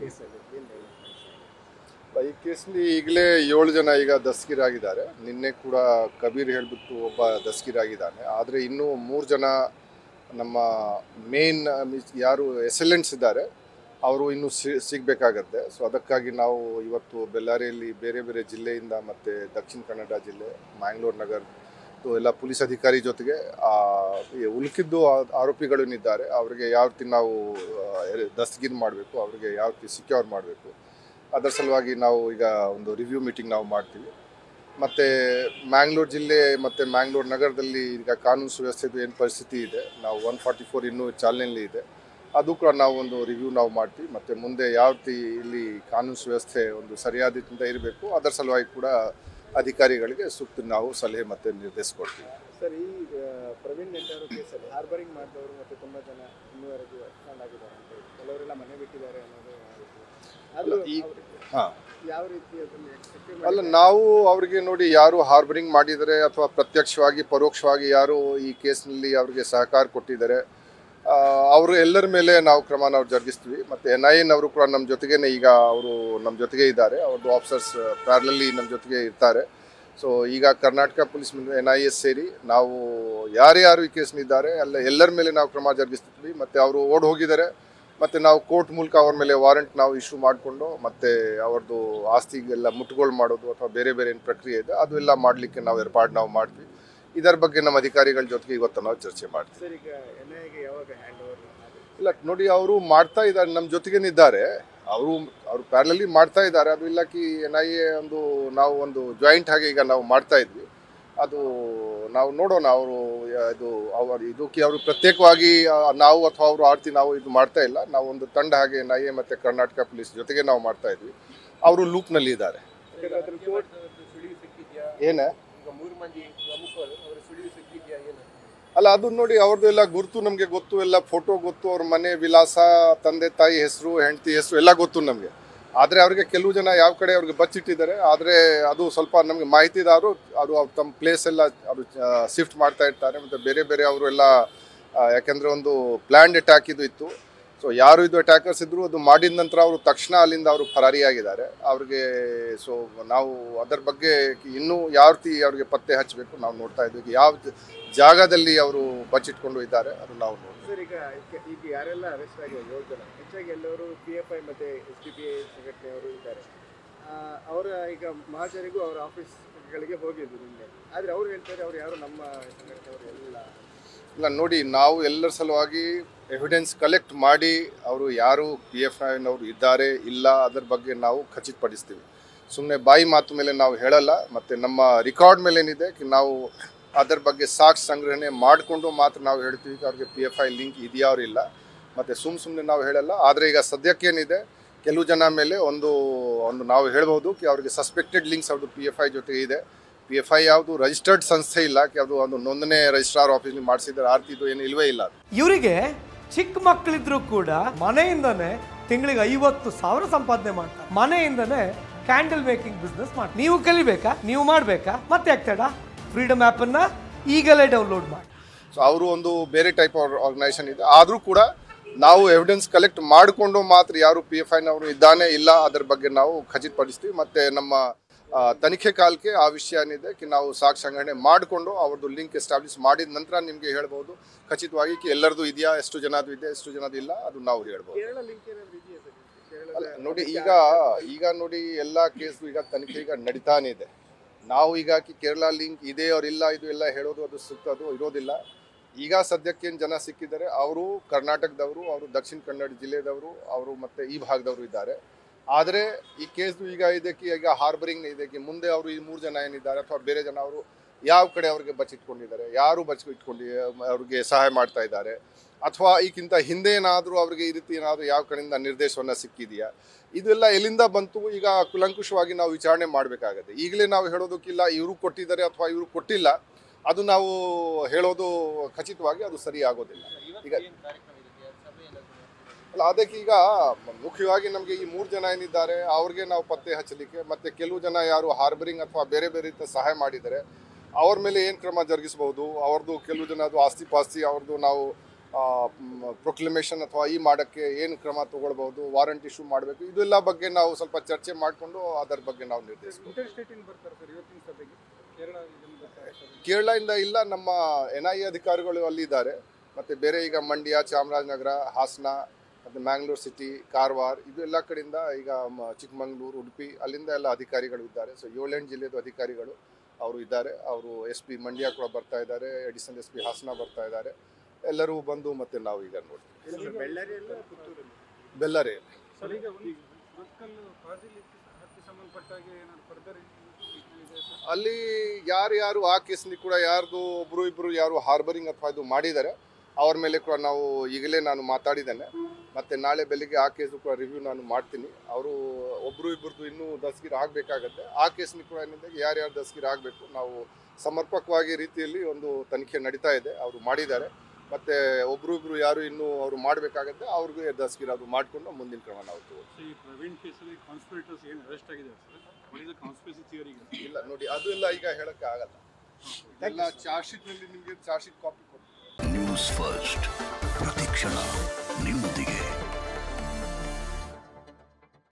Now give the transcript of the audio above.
ಕೇಸಲ್ಲಿ ಏನು ಹೇಳಿ ಈ ಕೇಸಲ್ಲಿ ಈಗಲೇ ಏಳು ಜನ ಈಗ ದಸ್ಕಿರಾಗಿದ್ದಾರೆ ನಿನ್ನೆ ಕೂಡ ಕಬೀರ್ ಹೇಳ್ಬಿಟ್ಟು ಒಬ್ಬ ದಸ್ಕಿರಾಗಿದ್ದಾನೆ ಆದರೆ ಇನ್ನೂ ಮೂರು ಜನ ನಮ್ಮ ಮೇನ್ ಯಾರು ಎಸಲೆಂಟ್ಸ್ ಇದ್ದಾರೆ ಅವರು ಇನ್ನೂ ಸಿ ಸಿಗಬೇಕಾಗತ್ತೆ ಸೊ ಅದಕ್ಕಾಗಿ ನಾವು ಇವತ್ತು ಬೆಳ್ಳಾರಿಯಲ್ಲಿ ಬೇರೆ ಬೇರೆ ಜಿಲ್ಲೆಯಿಂದ ಮತ್ತು ದಕ್ಷಿಣ ಕನ್ನಡ ಜಿಲ್ಲೆ ಮ್ಯಾಂಗ್ಳೂರು ನಗರ ಮತ್ತು ಎಲ್ಲ ಪೊಲೀಸ್ ಅಧಿಕಾರಿ ಜೊತೆಗೆ ಆ, ಈ ಉಳುಕಿದ್ದು ಆ- ಆರೋಪಿಗಳೇನಿದ್ದಾರೆ ಅವರಿಗೆ ಯಾವ ರೀತಿ ನಾವು ದಸ್ತಗಿರಿ ಮಾಡಬೇಕು ಅವರಿಗೆ ಯಾವ ರೀತಿ ಸಿಕ್ಯೂರ್ ಮಾಡಬೇಕು ಅದರ ಸಲುವಾಗಿ ನಾವು ಈಗ ಒಂದು ರಿವ್ಯೂ ಮೀಟಿಂಗ್ ನಾವು ಮಾಡ್ತೀವಿ ಮತ್ತು ಮ್ಯಾಂಗ್ಳೂರು ಜಿಲ್ಲೆ ಮತ್ತು ಮ್ಯಾಂಗ್ಳೂರು ನಗರದಲ್ಲಿ ಈಗ ಕಾನೂನು ಸುವ್ಯವಸ್ಥೆದು ಏನು ಪರಿಸ್ಥಿತಿ ಇದೆ ನಾವು ಒನ್ ಫಾರ್ಟಿ ಫೋರ್ ಇನ್ನೂ ಚಾಲನೆಯಲ್ಲಿ ಇದೆ ಅದು ಕೂಡ ನಾವು ಒಂದು ರಿವ್ಯೂ ನಾವು ಮಾಡ್ತೀವಿ ಮತ್ತು ಮುಂದೆ ಯಾವ ರೀತಿ ಇಲ್ಲಿ ಕಾನೂನು ಸುವ್ಯವಸ್ಥೆ ಒಂದು ಸರಿಯಾದ ರೀತಿಯಿಂದ ಇರಬೇಕು ಅದರ ಸಲುವಾಗಿ ಕೂಡ ಅಧಿಕಾರಿಗಳಿಗೆ ಸೂಕ್ತ ನಾವು ಸಲಹೆ ಮತ್ತು ನಿರ್ದೇಶ ಕೊಡ್ತೀವಿ ಸರ್ ಈ ಆ, ಪ್ರವೀಣ್ ನೆಟ್ಟಾರು ಕೇಸಲ್ಲಿ ಹಾರ್ಬರಿಂಗ್ ಮಾಡಿದವರು ಮತ್ತು ತುಂಬ ಜನ ಇನ್ನೂವರೆಗೂ ಎಕ್ಸ್ಪಾಂಡ್ ಆಗಿದ್ದಾರೆ ಅಂತ ಹೇಳಿ ಕೆಲವರೆಲ್ಲ ಮನೆ ಬಿಟ್ಟಿದ್ದಾರೆ ಅನ್ನೋದು ಆದರೂ ಈ- ಹಾಂ ಯಾವ ರೀತಿ ಅದನ್ನು ಎಕ್ಸೆಪ್ಟ್ ಅಲ್ಲ ನಾವು ಅವರಿಗೆ ನೋಡಿ ಯಾರು ಹಾರ್ಬರಿಂಗ್ ಮಾಡಿದರೆ ಅಥವಾ ಪ್ರತ್ಯಕ್ಷವಾಗಿ ಪರೋಕ್ಷವಾಗಿ ಯಾರು ಈ ಕೇಸ್ನಲ್ಲಿ ಅವರಿಗೆ ಸಹಕಾರ ಕೊಟ್ಟಿದ್ದಾರೆ ಆ, ಅವರು ಎಲ್ಲರ ಮೇಲೆ ನಾವು ಕ್ರಮ ನಾವು ಜರುಗಿಸ್ತೀವಿ ಮತ್ತು ಎನ್ ಐ ಎನ್ ಅವರು ಕೂಡ ನಮ್ಮ ಜೊತೆಗೇನೆ ಈಗ ಅವರು ನಮ್ಮ ಜೊತೆಗೆ ಇದ್ದಾರೆ ಅವ್ರದ್ದು ಆಫೀಸರ್ಸ್ ಪ್ಯಾರಲಲ್ಲಿ ನಮ್ಮ ಜೊತೆಗೆ ಇರ್ತಾರೆ ಸೊ ಈಗ Karnataka police N I S ಸೇರಿ ನಾವು ಯಾರ್ಯಾರು ಈ ಕೇಸ್ನಿದ್ದಾರೆ ಎಲ್ಲ ಎಲ್ಲರ ಮೇಲೆ ನಾವು ಕ್ರಮ ಜರುಗಿಸ್ತಿದ್ವಿ ಮತ್ತು ಅವರು ಓಡ್ ಹೋಗಿದ್ದಾರೆ ಮತ್ತು ನಾವು ಕೋರ್ಟ್ ಮೂಲಕ ಅವ್ರ ಮೇಲೆ ವಾರೆಂಟ್ ನಾವು ಇಶ್ಯೂ ಮಾಡಿಕೊಂಡು ಮತ್ತು ಅವ್ರದ್ದು ಆಸ್ತಿಗೆಲ್ಲ ಮುಟ್ಟುಗೋಲು ಮಾಡೋದು ಅಥವಾ ಬೇರೆ ಬೇರೆ ಏನು ಪ್ರಕ್ರಿಯೆ ಇದೆ ಅದು ಎಲ್ಲ ಮಾಡಲಿಕ್ಕೆ ನಾವು ಏರ್ಪಾಡು ನಾವು ಮಾಡ್ತೀವಿ ಇದರ ಬಗ್ಗೆ ನಮ್ಮ ಅಧಿಕಾರಿಗಳ ಜೊತೆಗೆ ಇವತ್ತು ನಾವು ಚರ್ಚೆ ಮಾಡ್ತೀವಿ ಸರ್ ಈಗ ಎನ್ ಐಗೆ ಯಾವಾಗ ಹ್ಯಾಂಡ್ ಓವರ್ ಆಗುತ್ತೆ ಇಲ್ಲ ನೋಡಿ ಅವರು ಮಾಡ್ತಾ ಇದ್ದಾರೆ ನಮ್ಮ ಜೊತೆಗೇನಿದ್ದಾರೆ ಅವರು ಅವರು ಪ್ಯಾರಲಲ್ಲಿ ಮಾಡ್ತಾ ಇದ್ದಾರೆ ಅದು ಇಲ್ಲಕಿ ಎನ್ ಐ ಎ ಒಂದು ನಾವು ಒಂದು ಜಾಯಿಂಟ್ ಆಗಿ ಈಗ ನಾವು ಮಾಡ್ತಾ ಇದ್ವಿ ಅದು ನಾವು ನೋಡೋಣ ಅವರು ಇದು ಅವರು ಇದಕ್ಕೆ ಅವರು ಪ್ರತ್ಯೇಕವಾಗಿ ಆ, ನಾವು ಅಥವಾ ಅವರು ಆರ್ತಿ ನಾವು ಇದು ಮಾಡ್ತಾ ಇಲ್ಲ ನಾವು ಒಂದು ತಂಡ ಹಾಗೆ ಎನ್ ಐ ಎ ಮತ್ತು ಕರ್ನಾಟಕ ಪೊಲೀಸ್ ಜೊತೆಗೆ ನಾವು ಮಾಡ್ತಾ ಇದ್ವಿ ಅವರು ಲೂಪ್ನಲ್ಲಿ ಇದ್ದಾರೆ ಯಾಕಂದ್ರೆ ಅದ್ರ ಕೋರ್ಟ್ ಸುಳಿವು ಸಿಕ್ಕಿದ್ಯಾ ಏನೇ ಈಗ ಮೂರು ಮಂದಿ ಪ್ರಮುಖರು ಅವರ ಸುಳಿವು ಸಿಕ್ಕಿದ್ಯಾ ಏನು ಅಲ್ಲ ಅದು ನೋಡಿ ಅವ್ರದ್ದು ಎಲ್ಲ ಗುರುತು ನಮಗೆ ಗೊತ್ತು ಎಲ್ಲ ಫೋಟೋ ಗೊತ್ತು ಅವ್ರ ಮನೆ ವಿಳಾಸ ತಂದೆ ತಾಯಿ ಹೆಸರು ಹೆಂಡತಿ ಹೆಸರು ಎಲ್ಲ ಗೊತ್ತು ನಮಗೆ ಆದರೆ ಅವ್ರಿಗೆ ಕೆಲವು ಜನ ಯಾವ ಕಡೆ ಅವ್ರಿಗೆ ಬಚ್ಚಿಟ್ಟಿದ್ದಾರೆ ಆದರೆ ಅದು ಸ್ವಲ್ಪ ನಮಗೆ ಮಾಹಿತಿದಾರರು ಅದು ಅವ್ರು ತಮ್ಮ ಪ್ಲೇಸ್ ಎಲ್ಲ ಅದು ಶಿಫ್ಟ್ ಮಾಡ್ತಾ ಇರ್ತಾರೆ ಮತ್ತು ಬೇರೆ ಬೇರೆ ಅವರು ಎಲ್ಲ ಆ, ಯಾಕೆಂದ್ರೆ ಒಂದು ಪ್ಲ್ಯಾಂಡ್ ಅಟ್ಯಾಕ್ ಇದು ಇತ್ತು ಸೊ ಯಾರು ಇದು ಅಟ್ಯಾಕರ್ಸ್ ಇದ್ರು ಅದು ಮಾಡಿದ ನಂತರ ಅವರು ತಕ್ಷಣ ಅಲ್ಲಿಂದ ಅವರು ಫರಾರಿಯಾಗಿದ್ದಾರೆ ಅವ್ರಿಗೆ ಸೊ ನಾವು ಅದರ ಬಗ್ಗೆ ಇನ್ನೂ ಯಾವ ರೀತಿ ಅವ್ರಿಗೆ ಪತ್ತೆ ಹಚ್ಚಬೇಕು ನಾವು ನೋಡ್ತಾ ಇದ್ವಿ ಯಾವ ಜ- ಜಾಗದಲ್ಲಿ ಅವರು ಬಚ್ಚಿಟ್ಕೊಂಡು ಇದ್ದಾರೆ ಅದು ನಾವು ನೋಡ್ತೀವಿ ಸರ್ ಈಗ ಈಗ- ಈಗ ಯಾರೆಲ್ಲ ಅರೆಸ್ಟ್ ಆಗಿರೋ ಏಳು ಜನ ಹೆಚ್ಚಾಗಿ ಎಲ್ಲರೂ ಪಿ ಎಫ್ ಐ ಮತ್ತು ಎಸ್ ಡಿ ಪಿ ಐ ಸಂಘಟನೆಯವರು ಇದ್ದಾರೆ ಆ, ಅವರ ಈಗ ಮಹಾಜರಿಗೂ ಅವರ ಆಫೀಸ್ಗಳಿಗೆ ಹೋಗಿದ್ರು ನಿನ್ನೆ ಆದರೆ ಅವ್ರು ಹೇಳ್ತಾರೆ ಅವ್ರು ಯಾರು ನಮ್ಮ ಸಂಘಟನೆಯವರು ಎಲ್ಲ ಇಲ್ಲ ನೋಡಿ ನಾವು ಎಲ್ಲರ ಸಲುವಾಗಿ ಎವಿಡೆನ್ಸ್ ಕಲೆಕ್ಟ್ ಮಾಡಿ ಅವರು ಯಾರು ಪಿ ಎಫ್ ಐನವರು ಇದ್ದಾರೆ ಇಲ್ಲ ಅದರ ಬಗ್ಗೆ ನಾವು ಖಚಿತಪಡಿಸ್ತೀವಿ ಸುಮ್ಮನೆ ಬಾಯಿ ಮಾತು ಮೇಲೆ ನಾವು ಹೇಳಲ್ಲ ಮತ್ತು ನಮ್ಮ ರೆಕಾರ್ಡ್ ಮೇಲೆ ಏನಿದೆ ಕಿ ನಾವು ಅದರ ಬಗ್ಗೆ ಸಾಕ್ಷಿ ಸಂಗ್ರಹಣೆ ಮಾಡಿಕೊಂಡು ಮಾತ್ರ ನಾವು ಹೇಳ್ತೀವಿ ಕಿ ಅವ್ರಿಗೆ ಪಿ ಎಫ್ ಐ ಲಿಂಕ್ ಇದೆಯಾ ಅವ್ರು ಇಲ್ಲ ಮತ್ತು ಸುಮ್ಮ ಸುಮ್ಮನೆ ನಾವು ಹೇಳಲ್ಲ ಆದರೆ ಈಗ ಸದ್ಯಕ್ಕೇನಿದೆ ಕೆಲವು ಜನ ಮೇಲೆ ಒಂದು ಒಂದು ನಾವು ಹೇಳ್ಬೋದು ಕಿ ಅವ್ರಿಗೆ ಸಸ್ಪೆಕ್ಟೆಡ್ ಲಿಂಕ್ಸ್ ಅವ್ರದ್ದು ಪಿ ಎಫ್ ಐ ಜೊತೆ ಇದೆ ಪಿ ಎಫ್ ಐ ಯಾವುದು ರಿಜಿಸ್ಟರ್ಡ್ ಸಂಸ್ಥೆ ಇಲ್ಲ ಯಾವುದು ಒಂದು ನೋಂದಣಿ ರಿಜಿಸ್ಟ್ರಾರ್ ಆಫೀಸ್ ಮಾಡಿಸಿದ್ರೆ ಆರ್ತಿ ಇದು ಏನು ಇಲ್ವೇ ಇಲ್ಲ ಅದು ಇವರಿಗೆ ಚಿಕ್ಕ ಮಕ್ಕಳಿದ್ರು ಕೂಡ ಮನೆಯಿಂದನೇ ತಿಂಗಳಿಗೆ ಐವತ್ತು ಸಾವಿರ ಸಂಪಾದನೆ ಮಾಡ್ತಾರೆ ಮನೆಯಿಂದನೇ ಕ್ಯಾಂಡಲ್ ಮೇಕಿಂಗ್ ಬಿಸ್ನೆಸ್ ಮಾಡಿ ನೀವು ಕಲಿಬೇಕಾ ನೀವು ಮಾಡಬೇಕಾ ಮತ್ತೆ ಆಗ್ತಾಡ ಫ್ರೀಡಮ್ ಆ್ಯಪನ್ನು ಈಗಲೇ ಡೌನ್ಲೋಡ್ ಮಾಡಿ ಸೊ ಅವರು ಒಂದು ಬೇರೆ ಟೈಪ್ ಆರ್ಗನೈಸೇಷನ್ ಇದೆ ಆದರೂ ಕೂಡ ನಾವು ಎವಿಡೆನ್ಸ್ ಕಲೆಕ್ಟ್ ಮಾಡಿಕೊಂಡು ಮಾತ್ರ ಯಾರು ಪಿ ಎಫ್ ಐನವರು ಇದ್ದಾನೆ ಇಲ್ಲ ಅದರ ಬಗ್ಗೆ ನಾವು ಖಚಿತಪಡಿಸ್ತೀವಿ ಮತ್ತು ನಮ್ಮ ಆ, ತನಿಖೆ ಕಾಲಕ್ಕೆ ಆ ವಿಷಯ ಏನಿದೆ ಕಿ ನಾವು ಸಾಕ್ಷಿ ಸಂಗ್ರಹಣೆ ಮಾಡಿಕೊಂಡು ಅವ್ರದ್ದು ಲಿಂಕ್ ಎಸ್ಟಾಬ್ಲಿಷ್ ಮಾಡಿದ ನಂತರ ನಿಮಗೆ ಹೇಳ್ಬೋದು ಖಚಿತವಾಗಿ ಕಿ ಎಲ್ಲರದು ಇದೆಯಾ ಎಷ್ಟು ಜನದು ಇದೆ ಎಷ್ಟು ಜನದು ಇಲ್ಲ ಅದು ನಾವು ಹೇಳ್ಬೋದು ಕೇರಳ ಲಿಂಕ್ ಏನಾದ್ರು ಇದೆಯಾ ಸರ್ ಕೇರಳದ ಅಲ್ಲ ನೋಡಿ ಈಗ ಈಗ ನೋಡಿ ಎಲ್ಲ ಕೇಸ್ ಈಗ ತನಿಖೆ ಈಗ ನಡೀತಾನೆ ಇದೆ ನಾವು ಈಗ ಕಿ ಕೇರಳ ಲಿಂಕ್ ಇದೆ ಅವ್ರು ಇಲ್ಲ ಇದು ಎಲ್ಲ ಹೇಳೋದು ಅದು ಸಿಕ್ತದು ಇರೋದಿಲ್ಲ ಈಗ ಸದ್ಯಕ್ಕೆ ಏನು ಜನ ಸಿಕ್ಕಿದ್ದಾರೆ ಅವರು ಕರ್ನಾಟಕದವರು ಅವರು ದಕ್ಷಿಣ ಕನ್ನಡ ಜಿಲ್ಲೆದವರು ಅವರು ಮತ್ತೆ ಈ ಭಾಗದವರು ಇದ್ದಾರೆ ಆದರೆ ಈ ಕೇಸ್ ಈಗ ಇದಕ್ಕೆ ಈಗ ಹಾರ್ಬರಿಂಗ್ ಇದೆ ಕಿ ಮುಂದೆ ಅವರು ಈ ಮೂರು ಜನ ಏನಿದ್ದಾರೆ ಅಥವಾ ಬೇರೆ ಜನ ಅವರು ಯಾವ ಕಡೆ ಅವ್ರಿಗೆ ಬಚ್ಚಿಟ್ಕೊಂಡಿದ್ದಾರೆ ಯಾರು ಬಚ್ಚಿ ಇಟ್ಕೊಂಡು ಅವ್ರಿಗೆ ಸಹಾಯ ಮಾಡ್ತಾ ಇದ್ದಾರೆ ಅಥವಾ ಈಗಿಂತ ಹಿಂದೆ ಏನಾದರೂ ಅವ್ರಿಗೆ ಈ ರೀತಿ ಏನಾದರೂ ಯಾವ ಕಡೆಯಿಂದ ನಿರ್ದೇಶನ ಸಿಕ್ಕಿದೆಯಾ ಇದೆಲ್ಲ ಎಲ್ಲಿಂದ ಬಂತು ಈಗ ಕುಲಂಕುಷವಾಗಿ ನಾವು ವಿಚಾರಣೆ ಮಾಡಬೇಕಾಗತ್ತೆ ಈಗಲೇ ನಾವು ಹೇಳೋದಕ್ಕಿಲ್ಲ ಇವರು ಕೊಟ್ಟಿದ್ದಾರೆ ಅಥವಾ ಇವರು ಕೊಟ್ಟಿಲ್ಲ ಅದು ನಾವು ಹೇಳೋದು ಖಚಿತವಾಗಿ ಅದು ಸರಿ ಆಗೋದಿಲ್ಲ ಈಗ ಏನು ಕಾರ್ಯಕ್ರಮ ಇದೆಯಾ ಸಭೆ ಏನಾದ್ರು ಅಲ್ಲ ಅದಕ್ಕೆ ಈಗ ಮುಖ್ಯವಾಗಿ ನಮಗೆ ಈ ಮೂರು ಜನ ಏನಿದ್ದಾರೆ ಅವ್ರಿಗೆ ನಾವು ಪತ್ತೆ ಹಚ್ಚಲಿಕ್ಕೆ ಮತ್ತೆ ಕೆಲವು ಜನ ಯಾರು ಹಾರ್ಬರಿಂಗ್ ಅಥವಾ ಬೇರೆ ಬೇರೆ ರೀತಿಯ ಸಹಾಯ ಮಾಡಿದ್ದಾರೆ ಅವ್ರ ಮೇಲೆ ಏನು ಕ್ರಮ ಜರುಗಿಸಬಹುದು ಅವ್ರದ್ದು ಕೆಲವು ಜನ ಅದು ಆಸ್ತಿ ಪಾಸ್ತಿ ಅವ್ರದ್ದು ನಾವು ಪ್ರೊಕ್ಲಮೇಷನ್ ಅಥವಾ ಈ ಮಾಡೋಕ್ಕೆ ಏನು ಕ್ರಮ ತಗೊಳ್ಬಹುದು ವಾರಂಟ್ ಇಶ್ಯೂ ಮಾಡಬೇಕು ಇದೆಲ್ಲ ಬಗ್ಗೆ ನಾವು ಸ್ವಲ್ಪ ಚರ್ಚೆ ಮಾಡಿಕೊಂಡು ಅದರ ಬಗ್ಗೆ ನಾವು ನಿರ್ಧರಿಸ್ಬೋದು ಇಂಟರ್ ಸ್ಟೇಟಿಂದ ಬರ್ತಾರೆ ಸರ್ ಇವತ್ತಿನ ಸಭೆಗೆ ಕೇರಳ ಇದನ್ನು ಬರ್ತಾರೆ ಸಭೆಗೆ. ಕೇರಳದಿಂದ ಇಲ್ಲ ನಮ್ಮ ಎನ್ ಐ ಅಧಿಕಾರಿಗಳು ಅಲ್ಲಿದ್ದಾರೆ ಮತ್ತು ಬೇರೆ ಈಗ ಮಂಡ್ಯ ಚಾಮರಾಜನಗರ ಹಾಸನ ಮತ್ತು ಮ್ಯಾಂಗ್ಳೂರ್ ಸಿಟಿ ಕಾರವಾರ ಇದು ಎಲ್ಲ ಕಡೆಯಿಂದ ಈಗ ಮ- ಚಿಕ್ಕಮಂಗ್ಳೂರು ಉಡುಪಿ ಅಲ್ಲಿಂದ ಎಲ್ಲ ಅಧಿಕಾರಿಗಳು ಇದ್ದಾರೆ ಸೊ ಏಳೆಂಟು ಜಿಲ್ಲೆದು ಅಧಿಕಾರಿಗಳು ಅವರು ಇದ್ದಾರೆ ಅವರು ಎಸ್ ಪಿ ಮಂಡ್ಯ ಕೂಡ ಬರ್ತಾ ಇದ್ದಾರೆ ಅಡಿಷನಲ್ ಎಸ್ ಪಿ ಹಾಸನ ಬರ್ತಾ ಇದ್ದಾರೆ ಎಲ್ಲರೂ ಬಂದು ಮತ್ತೆ ನಾವು ಈಗ ನೋಡ್ತೀವಿ ಬೆಳ್ಳಾರಿಯಲ್ಲ ಪುತ್ತೂರಲ್ಲಿ ಬೆಲ್ಲರಿಯಲ್ಲಿ ಸರ್ ಈಗ ಒಂದು ಮಕ್ಕಳು ಫಾಜಿಲ್ ಹತ್ಯೆ ಸಂಬಂಧಪಟ್ಟಾಗೆ ಏನಾದ್ರು ಫರ್ದರ್ ಇದೆ ಸರ್ ಅಲ್ಲಿ ಯಾರು ಯಾರು ಆ ಕೇಸ್ನಲ್ಲಿ ಕೂಡ ಯಾರ್ದು ಒಬ್ರು ಇಬ್ರು ಯಾರು ಹಾರ್ಬರಿಂಗ್ ಅಥವಾ ಇದು ಮಾಡಿದ್ದಾರೆ ಅವ್ರ ಮೇಲೆ ಕೂಡ ನಾವು ಈಗಲೇ ನಾನು ಮಾತಾಡಿದ್ದೇನೆ ಮತ್ತೆ ನಾಳೆ ಬೆಳಿಗ್ಗೆ ಆ ಕೇಸು ಕೂಡ ರಿವ್ಯೂ ನಾನು ಮಾಡ್ತೀನಿ ಅವರು ಒಬ್ರು ಇಬ್ಬರದು ಇನ್ನೂ ದಸ್ಗಿರ್ ಆಗಬೇಕಾಗತ್ತೆ ಆ ಕೇಸ್ನಲ್ಲಿ ಕೂಡ ಏನಿದೆ ಯಾರ್ಯಾರು ದಸ್ಗಿರ್ ಆಗಬೇಕು ನಾವು ಸಮರ್ಪಕವಾಗಿ ರೀತಿಯಲ್ಲಿ ಒಂದು ತನಿಖೆ ನಡೀತಾ ಇದೆ ಅವರು ಮಾಡಿದ್ದಾರೆ ಮತ್ತೆ ಒಬ್ರು ಇಬ್ರು ಯಾರು ಇನ್ನೂ ಅವರು ಮಾಡಬೇಕಾಗತ್ತೆ ಅವ್ರಿಗೆ ದಸ್ಗಿರ್ ಅದು ಮಾಡಿಕೊಂಡು ಮುಂದಿನ ಕ್ರಮ ನಾವು ತಗೊಳ್ತೀವಿ ಈ ಪ್ರವೀಣ್ ಕೇಸಲ್ಲಿ ಕಾನ್ಸ್ಪಿರೇಟರ್ಸ್ ಏನು ಅರೆಸ್ಟ್ ಆಗಿದ್ದಾರೆ sir what is the conspiracy theory ಇಲ್ಲ ನೋಡಿ ಅದು ಎಲ್ಲ ಈಗ ಹೇಳಕ್ಕೆ ಆಗಲ್ಲ ಎಲ್ಲ ಚಾರ್ಜ್ ಶೀಟ್ನಲ್ಲಿ ನಿಮಗೆ ಚಾರ್ಜ್ ಶೀಟ್ ಕಾಪಿ ಕೊಡ್ತೀನಿ ನ್ಯೂಸ್ ಫಸ್ಟ್ ಪ್ರತಿಕ್ಷಣ ನಿಮ್ಮೊಂದಿಗೆ